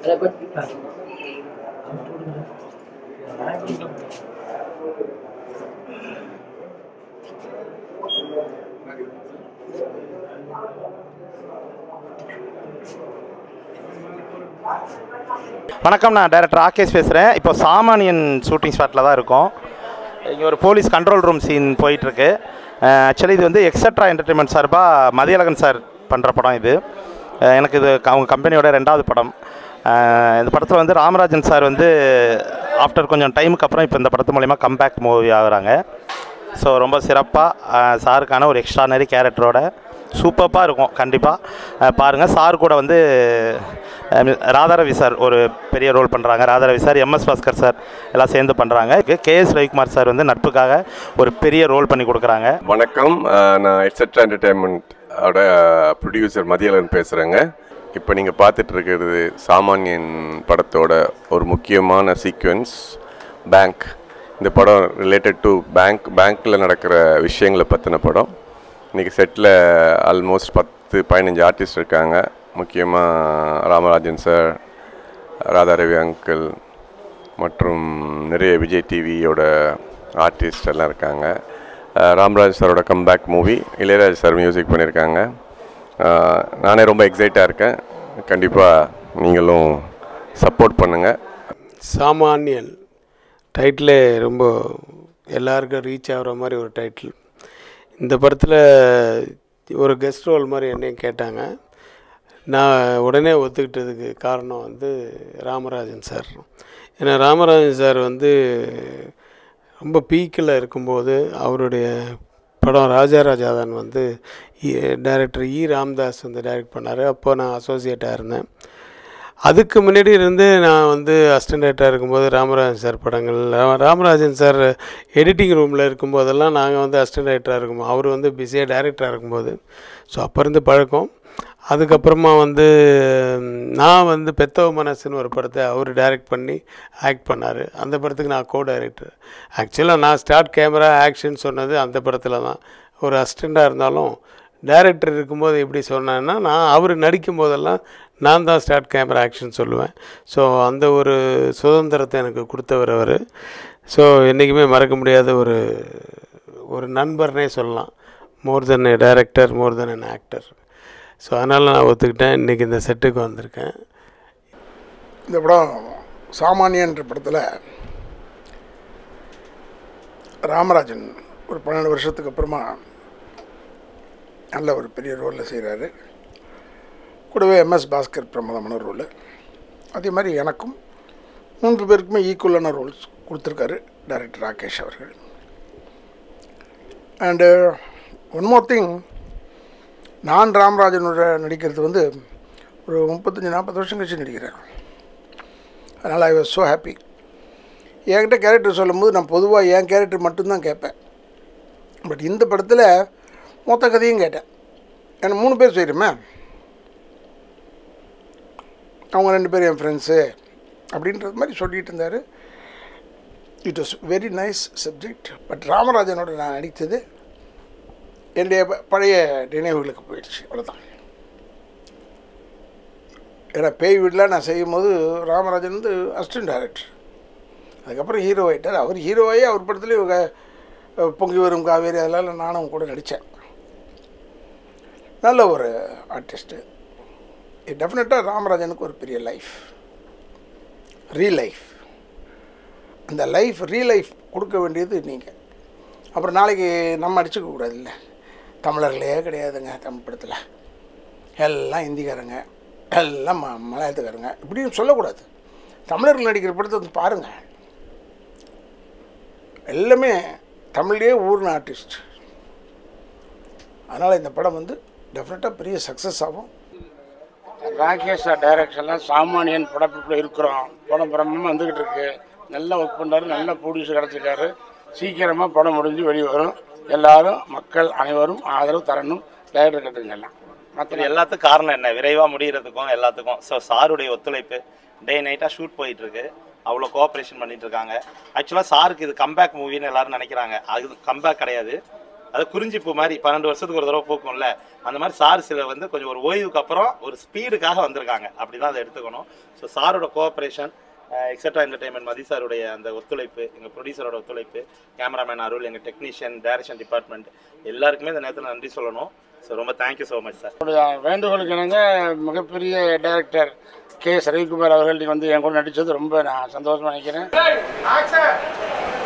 வணக்கம் நான் டைரக்டர் ராகேஷ் பேசுகிறேன் இப்போ சாமானியன் ஷூட்டிங் ஸ்பாட்டில் தான் இருக்கோம் இங்கே ஒரு போலீஸ் கண்ட்ரோல் ரூம் சீன் போயிட்டுருக்கு ஆக்சுவலி இது வந்து எக்ஸட்ரா என்டர்டைன்மெண்ட் சார்பாக மதியழகன் சார் பண்ணுற படம் இது அஹ் எனக்கு இது க- அவங்க கம்பெனியோட ரெண்டாவது படம் அஹ் இந்த படத்தில் வந்து ராமராஜன் சார் வந்து ஆஃப்டர் கொஞ்சம் டைமுக்கு அப்புறம் இப்போ இந்த படத்து மூலிமா கம்பேக் மூவி ஆகுறாங்க ஸோ ரொம்ப சிறப்பாக சாருக்கான ஒரு எக்ஸ்ட்ரானரி கேரக்டரோட சூப்பராக இருக்கும் கண்டிப்பாக பாருங்கள் சார் கூட வந்து அஹ், ராதாரவி சார் ஒரு பெரிய ரோல் பண்ணுறாங்க Radharavi sir MS Bhaskar sir எல்லாம் சேர்ந்து பண்ணுறாங்க கே எஸ் ரவிக்குமார் சார் வந்து நட்புக்காக ஒரு பெரிய ரோல் பண்ணி கொடுக்குறாங்க வணக்கம் அஹ், நான் எட்ஸெட்ரா என்டர்டைன்மெண்ட் ஓட ப்ரொடியூசர் மதியலன் பேசுகிறேங்க இப்போ நீங்கள் பார்த்துட்டு இருக்கிறது சாமானியன் படத்தோட ஒரு முக்கியமான சீக்வென்ஸ் பேங்க் இந்த படம் ரிலேட்டட் டு பேங்க் பேங்க்கில் நடக்கிற விஷயங்களை பற்றின படம் இன்றைக்கி செட்டில் ஆல்மோஸ்ட் பத்து பதினஞ்சு ஆர்டிஸ்ட் இருக்காங்க முக்கியமாக ராமராஜன் சார் ராதாரவி அங்கிள் மற்றும் நிறைய விஜய் டிவியோட ஆர்டிஸ்ட் எல்லாம் இருக்காங்க அஹ் ராம்ராஜ் சாரோட comeback movie Ilaiyaraj sir music பண்ணியிருக்காங்க அஹ் நானே ரொம்ப எக்ஸைட்டாக இருக்கேன் கண்டிப்பாக நீங்களும் சப்போர்ட் பண்ணுங்கள் சாமானியன் டைட்டிலே ரொம்ப எல்லாருக்கும் ரீச் ஆகிற மாதிரி ஒரு டைட்டில் இந்த படத்தில் ஒரு கெஸ்ட் ரோல் மாதிரி என்னையும் கேட்டாங்க நான் உடனே ஒத்துக்கிட்டதுக்கு காரணம் வந்து ராமராஜன் சார் ஏன்னா ராமராஜன் சார் வந்து ரொம்ப பீக்கில் இருக்கும்போது அவருடைய படம் ராஜாராஜாதான் வந்து டைரக்டர் இ ராம்தாஸ் வந்து டைரக்ட் பண்ணார் அப்போ நான் அசோசியேட்டாக இருந்தேன் அதுக்கு முன்னாடி இருந்து நான் வந்து அசிஸ்டன்டேட்டாக இருக்கும்போது ராமராஜன் சார் படங்கள் ரா- ராமராஜன் சார் எடிட்டிங் ரூமில் இருக்கும்போதெல்லாம் நாங்கள் வந்து அசிஸ்டன்டேட்டாக இருக்கும்போது அவர் வந்து பிஸியாக டைரக்டராக இருக்கும்போது ஸோ அப்போ இருந்து பழக்கம் அதுக்கப்புறமா வந்து ம், நான் வந்து பெத்தவ மனசுன்னு ஒரு படத்தை அவர் டைரக்ட் பண்ணி ஆக்ட் பண்ணார் அந்த படத்துக்கு நான் கோ டைரக்டர் ஆக்சுவலாக நான் ஸ்டார்ட் கேமரா ஆக்ஷன் சொன்னது அந்த படத்தில் தான் ஒரு அசிஸ்டண்ட்டாக இருந்தாலும் டைரக்டர் இருக்கும்போது எப்படி சொன்னேன்னா நான் அவர் நடிக்கும் போதெல்லாம் நான் தான் ஸ்டார்ட் கேமரா ஆக்ஷன் சொல்லுவேன் ஸோ அந்த ஒரு சுதந்திரத்தை எனக்கு கொடுத்தவர் அவர் ஸோ என்றைக்குமே மறக்க முடியாத ஒரு ஒரு நண்பர்னே சொல்லலாம் more than a director more than an actor so அதனால் நான் ஒத்துக்கிட்டேன் இன்றைக்கி இந்த செட்டுக்கு வந்திருக்கேன் இந்த படம் சாமானியன்ற படத்தில் ராமராஜன் ஒரு பன்னெண்டு வருஷத்துக்கு அப்புறமா நல்ல ஒரு பெரிய ரோலில் செய்கிறாரு கூடவே எம்எஸ் பாஸ்கர் பிரமாதமான ரோல் அதே மாதிரி எனக்கும் மூன்று பேருக்குமே ஈக்குவலான ரோல்ஸ் கொடுத்துருக்காரு டைரக்டர் ராகேஷ் அவர்கள் அண்டு ஒன் மோர் திங் நான் ராமராஜனோட நடிக்கிறது வந்து ஒரு முப்பத்தஞ்சு நாற்பது வருஷம் கழிச்சு நடிக்கிறேன் அதனால் ஐ வாஸ் ஸோ ஹாப்பி என்கிட்ட கேரக்டர் சொல்லும்போது நான் பொதுவாக என் கேரக்டர் மட்டும்தான் கேட்பேன் பட் இந்த படத்தில் மொத்த கதையும் கேட்டேன் ஏன்னா மூணு பேர் செய்கிறோமே அவங்க ரெண்டு பேரும் என் ஃப்ரெண்ட்ஸு அப்படின்றது மாதிரி சொல்லிட்டு இருந்தார் it was very nice subject but ராமராஜனோட நான் நடித்தது என்னுடைய ப- பழைய நினைவுகளுக்கு போயிடுச்சு அவ்வளோதான் ஏன்னா பேய் வீட்டில் நான் செய்யும்போது ராமராஜன் வந்து அசிஸ்டன்ட் டைரக்டர் அதுக்கப்புறம் ஹீரோ ஆகிட்டார் அவர் ஹீரோவாகி அவர் படத்துலேயும் இவங்க அஹ், பொங்கி வரும் காவேரி அதெல்லாம் நானும் கூட நடித்தேன் நல்ல ஒரு ஆர்டிஸ்ட்டு டெஃபினட்டாக ராமராஜனுக்கு ஒரு பெரிய லைஃப் ரீ லைஃப் அந்த லைஃப் ரீ லைஃப் கொடுக்க வேண்டியது நீங்கள் அப்புறம் நாளைக்கு நம்ம அடிச்சுக்க கூடாது இல்லை தமிழர்களே கிடையாதுங்க தமிழ் படத்தில் எல்லாம் இந்திக்காரங்க எல்லாம் ம மலையாளத்துக்காரங்க இப்படின்னு சொல்லக்கூடாது தமிழர்கள் நடிக்கிற படத்தை வந்து பாருங்கள் எல்லாமே தமிழ்லேயே ஊர்ன ஆர்டிஸ்ட் அதனால் இந்த படம் வந்து டெஃபினட்டாக பெரிய சக்ஸஸ் ஆகும் ராகேஷ் டைரக்ஷனில் சாமானியன் படப்பிடிப்பில் இருக்கிறோம் படம் பிரம்மமாக வந்துக்கிட்டு இருக்கு நல்லா ஒர்க் பண்ணுறாரு நல்ல ப்ரொடியூசர் கிடச்சிருக்காரு சீக்கிரமாக படம் முடிஞ்சு வெளியே வரும் எல்லாரும் மக்கள் அனைவரும் ஆதரவு தரணும் டைரக்டர் கட்டுங்க எல்லாம் மற்ற இது எல்லாத்துக்கும் காரணம் என்ன விரைவாக முடிகிறதுக்கும் எல்லாத்துக்கும் ஸோ சாருடைய ஒத்துழைப்பு டே நைட்டாக ஷூட் போயிட்டு இருக்கு அவ்வளோ கோஆப்ரேஷன் பண்ணிட்டு இருக்காங்க ஆக்சுவலாக சாருக்கு இது கம்பேக் மூவின்னு எல்லாரும் நினைக்கிறாங்க அது கம்பேக் கிடையாது அது குறிஞ்சி பூ மாதிரி பன்னெண்டு வருஷத்துக்கு ஒரு தடவை பூக்கும்ல அந்த மாதிரி சார் சில வந்து கொஞ்சம் ஒரு ஓய்வுக்கு அப்புறம் ஒரு ஸ்பீடுக்காக வந்திருக்காங்க அப்படி தான் அதை எடுத்துக்கணும் ஸோ சாரோட கோஆப்ரேஷன் எக்ஸட்ரா என்டர்டைன்மெண்ட் மதி சாருடைய அந்த ஒத்துழைப்பு எங்கள் ப்ரொடியூசரோட ஒத்துழைப்பு கேமராமேன் அருள் எங்கள் டெக்னீஷியன் டைரக்ஷன் டிபார்ட்மெண்ட் எல்லாருக்குமே இந்த நேரத்தில் நன்றி சொல்லணும் ஸோ ரொம்ப தேங்க்யூ ஸோ மச் சார் என்னுடைய வேண்டுகோளுக்கு இணங்க மிகப்பெரிய டைரக்டர் கே எஸ் ரவிக்குமார் அவர்கள் நீ வந்து என் கூட நடித்தது ரொம்ப நான் சந்தோஷமா நினைக்கிறேன்